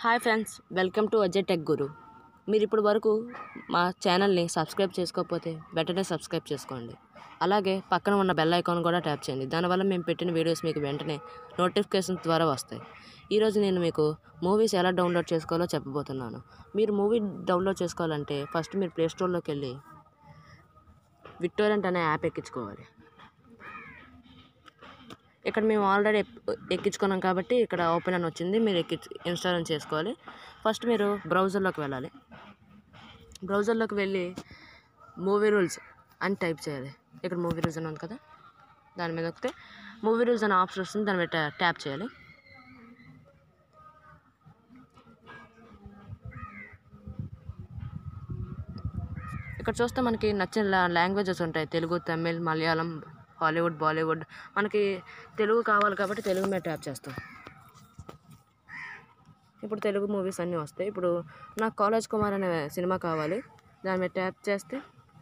hi friends welcome to Ajay tech guru మీరు ఇప్పుడు వరకు మా ఛానల్ని సబ్స్క్రైబ్ చేసుకోకపోతే వెంటనే సబ్స్క్రైబ్ చేసుకోండి అలాగే పక్కన ఉన్న బెల్ ఐకాన్ కూడా ట్యాప్ చేయండి దానివల్ల మేము పెట్టిన వీడియోస్ మీకు వెంటనే నోటిఫికేషన్ ద్వారా వస్తాయి ఈరోజు నేను మీకు మూవీస్ ఎలా డౌన్లోడ్ చేసుకోవాలో చెప్పబోతున్నాను మీరు మూవీ డౌన్లోడ్ చేసుకోవాలంటే ఫస్ట్ మీరు ప్లే స్టోర్లోకి వెళ్ళి విక్టోరెంట్ అనే యాప్ ఎక్కించుకోవాలి ఇక్కడ మేము ఆల్రెడీ ఎక్కించుకున్నాం కాబట్టి ఇక్కడ ఓపెన్ అని వచ్చింది మీరు ఎక్కి ఇన్స్టాల్ చేసుకోవాలి ఫస్ట్ మీరు బ్రౌజర్లోకి వెళ్ళాలి బ్రౌజర్లోకి వెళ్ళి మూవీ రూల్స్ అని టైప్ చేయాలి ఇక్కడ మూవీ రూల్స్ అని ఉంది కదా దాని మీద వస్తే మూవీ రూల్స్ అనే ఆప్షన్ వస్తుంది దాని మీద ట్యాప్ చేయాలి ఇక్కడ చూస్తే మనకి నచ్చిన లాంగ్వేజెస్ ఉంటాయి తెలుగు తమిళ్ మలయాళం హాలీవుడ్ బాలీవుడ్ మనకి తెలుగు కావాలి కాబట్టి తెలుగు మీద ట్యాప్ చేస్తాం ఇప్పుడు తెలుగు మూవీస్ అన్నీ వస్తాయి ఇప్పుడు నాకు కాలేజ్ కుమార్ అనే సినిమా కావాలి దాని మీద ట్యాప్ చేస్తే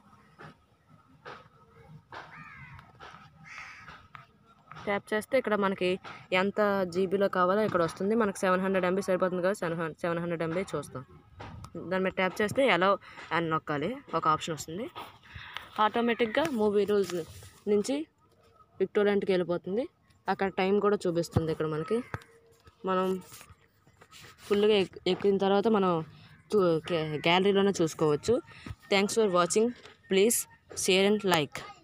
ట్యాప్ చేస్తే ఇక్కడ మనకి ఎంత జీబీలో కావాలో ఇక్కడ వస్తుంది మనకి సెవెన్ హండ్రెడ్ ఎంబీ సరిపోతుంది కదా seven hundred seven hundred MB చూస్తాం దాని మీద ట్యాప్ చేస్తే ఎలా అని నొక్కాలి ఒక ఆప్షన్ వస్తుంది ఆటోమేటిక్గా మూవీ రూల్స్ నుంచి విక్టోరియంట్కి వెళ్ళిపోతుంది అక్కడ టైం కూడా చూపిస్తుంది ఇక్కడ మనకి మనం ఫుల్గా ఎక్ ఎక్కిన తర్వాత మనం గ్యాలరీలోనే చూసుకోవచ్చు thanks for watching please share and like